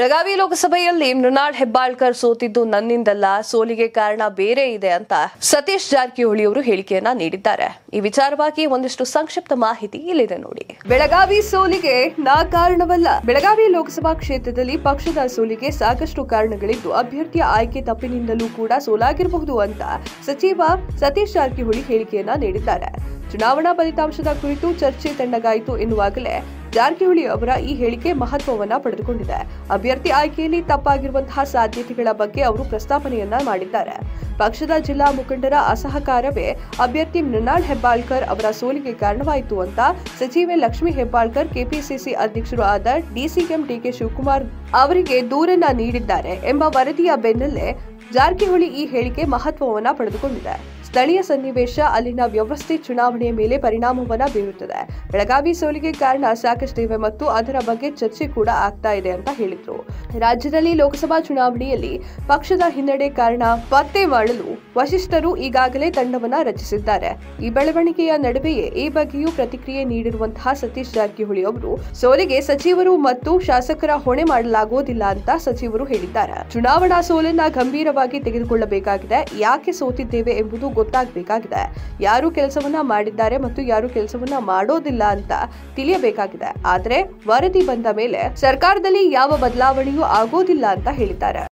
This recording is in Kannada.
ಬೆಳಗಾವಿ ಲೋಕಸಭೆಯಲ್ಲಿ ಮೃಣಾಲ್ ಹೆಬ್ಬಾಳ್ಕರ್ ಸೋತಿದ್ದು ನನ್ನಿಂದಲ್ಲ ಸೋಲಿಗೆ ಕಾರಣ ಬೇರೆ ಇದೆ ಅಂತ ಸತೀಶ್ ಜಾರಕಿಹೊಳಿ ಅವರು ಹೇಳಿಕೆಯನ್ನ ನೀಡಿದ್ದಾರೆ ಈ ವಿಚಾರವಾಗಿ ಒಂದಿಷ್ಟು ಸಂಕ್ಷಿಪ್ತ ಮಾಹಿತಿ ಇಲ್ಲಿದೆ ನೋಡಿ ಬೆಳಗಾವಿ ಸೋಲಿಗೆ ನಾ ಕಾರಣವಲ್ಲ ಬೆಳಗಾವಿ ಲೋಕಸಭಾ ಕ್ಷೇತ್ರದಲ್ಲಿ ಪಕ್ಷದ ಸೋಲಿಗೆ ಸಾಕಷ್ಟು ಕಾರಣಗಳಿದ್ದು ಅಭ್ಯರ್ಥಿಯ ಆಯ್ಕೆ ತಪ್ಪಿನಿಂದಲೂ ಕೂಡ ಸೋಲಾಗಿರಬಹುದು ಅಂತ ಸಚಿವ ಸತೀಶ್ ಜಾರಕಿಹೊಳಿ ಹೇಳಿಕೆಯನ್ನ ನೀಡಿದ್ದಾರೆ ಚುನಾವಣಾ ಫಲಿತಾಂಶದ ಕುರಿತು ಚರ್ಚೆ ತಣ್ಣಗಾಯಿತು ಎನ್ನುವಾಗಲೇ ಜಾರಕಿಹೊಳಿ ಅವರ ಈ ಹೇಳಿಕೆ ಮಹತ್ವವನ್ನ ಪಡೆದುಕೊಂಡಿದೆ ಅಭ್ಯರ್ಥಿ ಆಯ್ಕೆಯಲ್ಲಿ ತಪ್ಪಾಗಿರುವಂತಹ ಸಾಧ್ಯತೆಗಳ ಬಗ್ಗೆ ಅವರು ಪ್ರಸ್ತಾಪನೆಯನ್ನ ಮಾಡಿದ್ದಾರೆ ಪಕ್ಷದ ಜಿಲ್ಲಾ ಮುಖಂಡರ ಅಸಹಕಾರವೇ ಅಭ್ಯರ್ಥಿ ಮೃಣಾಲ್ ಹೆಬ್ಬಾಳ್ಕರ್ ಅವರ ಸೋಲಿಗೆ ಕಾರಣವಾಯಿತು ಅಂತ ಸಚಿವೆ ಲಕ್ಷ್ಮೀ ಹೆಬ್ಬಾಳ್ಕರ್ ಕೆಪಿಸಿಸಿ ಅಧ್ಯಕ್ಷರು ಆದ ಡಿಸಿಎಂ ಡಿಕೆ ಶಿವಕುಮಾರ್ ಅವರಿಗೆ ದೂರನ್ನ ನೀಡಿದ್ದಾರೆ ಎಂಬ ವರದಿಯ ಬೆನ್ನಲ್ಲೇ ಜಾರಕಿಹೊಳಿ ಈ ಹೇಳಿಕೆ ಮಹತ್ವವನ್ನ ಪಡೆದುಕೊಂಡಿದೆ ಸ್ಥಳೀಯ ಸನ್ನಿವೇಶ ಅಲ್ಲಿನ ವ್ಯವಸ್ಥೆ ಚುನಾವಣೆಯ ಮೇಲೆ ಪರಿಣಾಮವನ್ನ ಬೀರುತ್ತದೆ ಬೆಳಗಾವಿ ಸೋಲಿಗೆ ಕಾರಣ ಸಾಕಷ್ಟಿವೆ ಮತ್ತು ಅದರ ಬಗ್ಗೆ ಚರ್ಚೆ ಕೂಡ ಆಗ್ತಾ ಇದೆ ಅಂತ ಹೇಳಿದ್ರು ರಾಜ್ಯದಲ್ಲಿ ಲೋಕಸಭಾ ಚುನಾವಣೆಯಲ್ಲಿ ಪಕ್ಷದ ಹಿನ್ನಡೆ ಕಾರಣ ಪತ್ತೆ ಮಾಡಲು ವರಿಷ್ಠರು ಈಗಾಗಲೇ ತಂಡವನ್ನ ರಚಿಸಿದ್ದಾರೆ ಈ ಬೆಳವಣಿಗೆಯ ನಡುವೆಯೇ ಈ ಬಗ್ಗೆಯೂ ಪ್ರತಿಕ್ರಿಯೆ ನೀಡಿರುವಂತಹ ಸತೀಶ್ ಜಾರಕಿಹೊಳಿ ಅವರು ಸೋಲಿಗೆ ಸಚಿವರು ಮತ್ತು ಶಾಸಕರ ಹೊಣೆ ಮಾಡಲಾಗುವುದಿಲ್ಲ ಅಂತ ಸಚಿವರು ಹೇಳಿದ್ದಾರೆ ಚುನಾವಣಾ ಸೋಲನ್ನ ಗಂಭೀರವಾಗಿ ತೆಗೆದುಕೊಳ್ಳಬೇಕಾಗಿದೆ ಯಾಕೆ ಸೋತಿದ್ದೇವೆ ಎಂಬುದು ಗೊತ್ತಾಗಬೇಕಾಗಿದೆ ಯಾರು ಕೆಲಸವನ್ನ ಮಾಡಿದ್ದಾರೆ ಮತ್ತು ಯಾರು ಕೆಲಸವನ್ನ ಮಾಡೋದಿಲ್ಲ ಅಂತ ತಿಳಿಯಬೇಕಾಗಿದೆ ಆದ್ರೆ ವರದಿ ಬಂದ ಮೇಲೆ ಸರ್ಕಾರದಲ್ಲಿ ಯಾವ ಬದಲಾವಣೆಯೂ ಆಗೋದಿಲ್ಲ ಅಂತ ಹೇಳಿದ್ದಾರೆ